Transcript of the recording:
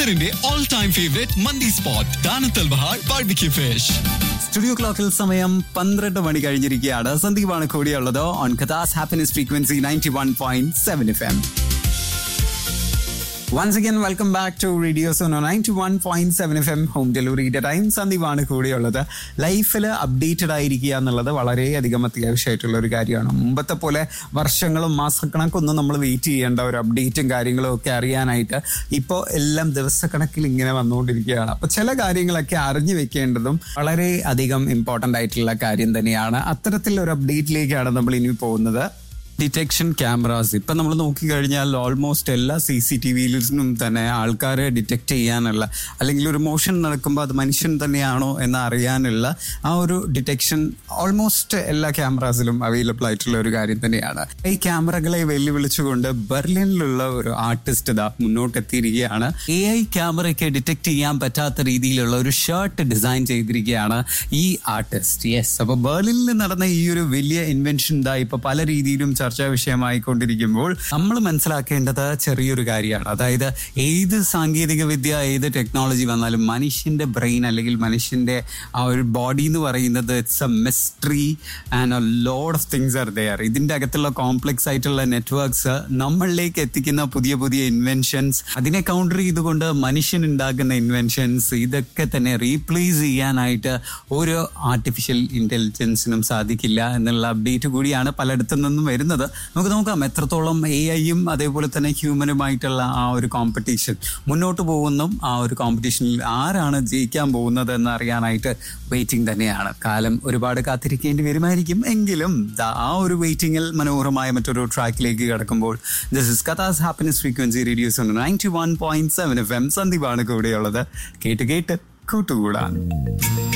ഖത്തറിന്റെ all time favourite മന്തി spot ദാനത്തൽ ബഹാർ ബാർബിക്യൂ ഫിഷ് സ്റ്റുഡിയോ ക്ലോക്കിൽ സമയം പന്ത്രണ്ട് മണി കഴിഞ്ഞിരിക്കുകയാണ് സന്ദീപാണ് കൂടിയുള്ളത് on Qatar's happiness frequency ninety one point seven F M once again welcome back to radio Suno ninety one point seven F M home ഡെലിവറിയുടെ ടൈം സന്ദീപാണ് കൂടെയുള്ളത് ലൈഫിൽ അപ്ഡേറ്റഡ് ആയിരിക്കുക എന്നുള്ളത് വളരെയധികം അത്യാവശ്യമായിട്ടുള്ള ഒരു കാര്യമാണ് മുമ്പത്തെ പോലെ വർഷങ്ങളും മാസക്കണക്കൊന്നും നമ്മൾ വെയിറ്റ് ചെയ്യേണ്ട ഒരു അപ്ഡേറ്റും കാര്യങ്ങളും ഒക്കെ അറിയാനായിട്ട് ഇപ്പോൾ എല്ലാം ദിവസക്കണക്കിൽ ഇങ്ങനെ വന്നുകൊണ്ടിരിക്കുകയാണ് അപ്പോൾ ചില കാര്യങ്ങളൊക്കെ അറിഞ്ഞു വെക്കേണ്ടതും വളരെ അധികം ഇമ്പോർട്ടൻ്റ് ആയിട്ടുള്ള കാര്യം തന്നെയാണ് അത്തരത്തിലുള്ള ഒരു അപ്ഡേറ്റിലേക്കാണ് നമ്മൾ ഇനി പോകുന്നത് ഡിറ്റക്ഷൻ ക്യാമറാസ് ഇപ്പൊ നമ്മൾ നോക്കിക്കഴിഞ്ഞാൽ ഓൾമോസ്റ്റ് എല്ലാ സി സി ടി വിയിലും തന്നെ ആൾക്കാരെ ഡിറ്റക്ട് ചെയ്യാനുള്ള അല്ലെങ്കിൽ ഒരു മോഷൻ നടക്കുമ്പോൾ അത് മനുഷ്യൻ തന്നെയാണോ എന്ന് അറിയാനുള്ള ആ ഒരു ഡിറ്റക്ഷൻ ഓൾമോസ്റ്റ് എല്ലാ ക്യാമറാസിലും അവൈലബിൾ ആയിട്ടുള്ള ഒരു കാര്യം തന്നെയാണ് ഈ ക്യാമറകളെ വെല്ലുവിളിച്ചുകൊണ്ട് ബെർലിനിലുള്ള ഒരു ആർട്ടിസ്റ്റ് ഇതാ മുന്നോട്ട് എത്തിയിരിക്കുകയാണ് എ ഐ ക്യാമറയ്ക്ക് ഡിറ്റക്ട് ചെയ്യാൻ പറ്റാത്ത രീതിയിലുള്ള ഒരു ഷർട്ട് ഡിസൈൻ ചെയ്തിരിക്കുകയാണ് ഈ ആർട്ടിസ്റ്റ് യെസ് അപ്പൊ ബെർലിനിൽ നടന്ന ഈ ഒരു വലിയ ഇൻവെൻഷൻ ഇതാ ഇപ്പൊ പല രീതിയിലും ചർച്ചാ വിഷയമായിക്കൊണ്ടിരിക്കുമ്പോൾ നമ്മൾ മനസ്സിലാക്കേണ്ടത് ചെറിയൊരു കാര്യമാണ് അതായത് ഏത് സാങ്കേതിക വിദ്യ ഏത് ടെക്നോളജി വന്നാലും മനുഷ്യന്റെ ബ്രെയിൻ അല്ലെങ്കിൽ മനുഷ്യന്റെ ആ ഒരു ബോഡി എന്ന് പറയുന്നത് it's a mystery and a load of things are there ഇതിന്റെ അകത്തുള്ള കോംപ്ലക്സ് ആയിട്ടുള്ള നെറ്റ്വർക്ക്സ് നമ്മളിലേക്ക് എത്തിക്കുന്ന പുതിയ പുതിയ ഇൻവെൻഷൻസ് അതിനെ കൗണ്ടർ ചെയ്തുകൊണ്ട് മനുഷ്യൻ ഉണ്ടാക്കുന്ന ഇൻവെൻഷൻസ് ഇതൊക്കെ തന്നെ റീപ്ലേസ് ചെയ്യാനായിട്ട് ഒരു ആർട്ടിഫിഷ്യൽ ഇന്റലിജൻസിനും സാധിക്കില്ല എന്നുള്ള അപ്ഡേറ്റ് കൂടിയാണ് പലയിടത്തു നിന്നും വരുന്നത് നമുക്ക് നോക്കാം എത്രത്തോളം എ ഐയും അതേപോലെ തന്നെ ഹ്യൂമനുമായിട്ടുള്ള ആ ഒരു കോമ്പറ്റീഷൻ മുന്നോട്ട് പോകുന്നതും ആ ഒരു കോമ്പറ്റീഷനിൽ ആരാണ് ജയിക്കാൻ പോകുന്നത് എന്ന് അറിയാനായിട്ട് വെയിറ്റിംഗ് തന്നെയാണ് കാലം ഒരുപാട് കാത്തിരിക്കേണ്ടി വരുമായിരിക്കും എങ്കിലും ദാ ആ ഒരു വെയിറ്റിംഗിൽ മനോഹരമായ മറ്റൊരു ട്രാക്കിലേക്ക് കിടക്കുമ്പോൾ this is Qatar's happiness frequency radio's ninety one point seven F M സന്ദീപാണ് കൂടെയുള്ളത് കേട്ട് കേട്ട് കൂട്ടുകൂടാൻ